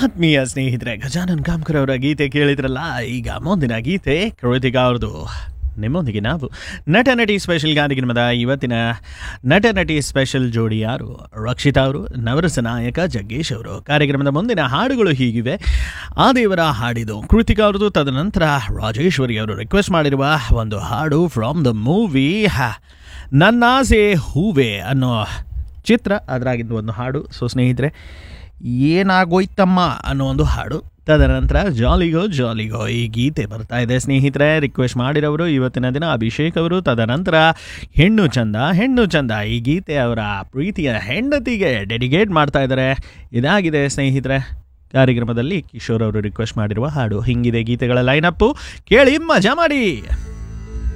ಆತ್ಮೀಯ ಸ್ನೇಹಿತರೆ ಗಜಾನನ್ ಕಾಮ್ಕರ್ ಅವರ ಗೀತೆ ಕೇಳಿದ್ರಲ್ಲ ಈಗ ಮುಂದಿನ ಗೀತೆ ಕೃತಿಕ ಅವ್ರದ್ದು ನಿಮ್ಮೊಂದಿಗೆ ನಾವು ನಟ ನಟಿ ಸ್ಪೆಷಲ್ ಕಾರ್ಯಕ್ರಮದ ಇವತ್ತಿನ ನಟ ನಟಿ ಸ್ಪೆಷಲ್ ಜೋಡಿ ಯಾರು ರಕ್ಷಿತಾ ಅವರು ನವರಸ ನಾಯಕ ಜಗ್ಗೇಶ್ ಅವರು ಕಾರ್ಯಕ್ರಮದ ಮುಂದಿನ ಹಾಡುಗಳು ಹೀಗಿವೆ ಆ ದೇವರ ಹಾಡಿದು ಕೃತಿಕಾ ಅವ್ರದ್ದು ತದನಂತರ ರಾಜೇಶ್ವರಿ ಅವರು ರಿಕ್ವೆಸ್ಟ್ ಮಾಡಿರುವ ಒಂದು ಹಾಡು ಫ್ರಾಮ್ ದ ಮೂವಿ ನನ್ನಾಸೆ ಹೂವೆ ಅನ್ನೋ ಚಿತ್ರ ಅದರಾಗಿದ್ದು ಒಂದು ಹಾಡು ಸೊ ಸ್ನೇಹಿತರೆ ಏನಾಗೋಯ್ತಮ್ಮ ಅನ್ನೋ ಒಂದು ಹಾಡು ತದನಂತರ ಜಾಲಿಗೋ ಜಾಲಿಗೋ ಈ ಗೀತೆ ಬರ್ತಾ ಇದೆ ಸ್ನೇಹಿತರೆ ರಿಕ್ವೆಸ್ಟ್ ಮಾಡಿರೋರು ಇವತ್ತಿನ ದಿನ ಅಭಿಷೇಕ್ ಅವರು ತದನಂತರ ಹೆಣ್ಣು ಚಂದ ಹೆಣ್ಣು ಚಂದ ಈ ಗೀತೆ ಅವರ ಪ್ರೀತಿಯ ಹೆಂಡತಿಗೆ ಡೆಡಿಕೇಟ್ ಮಾಡ್ತಾ ಇದ್ದಾರೆ ಇದಾಗಿದೆ ಸ್ನೇಹಿತರೆ ಕಾರ್ಯಕ್ರಮದಲ್ಲಿ ಕಿಶೋರ್ ಅವರು ರಿಕ್ವೆಸ್ಟ್ ಮಾಡಿರುವ ಹಾಡು ಹಿಂಗಿದೆ ಗೀತೆಗಳ ಲೈನಪ್ಪು ಕೇಳಿ ಮಜಾ ಮಾಡಿ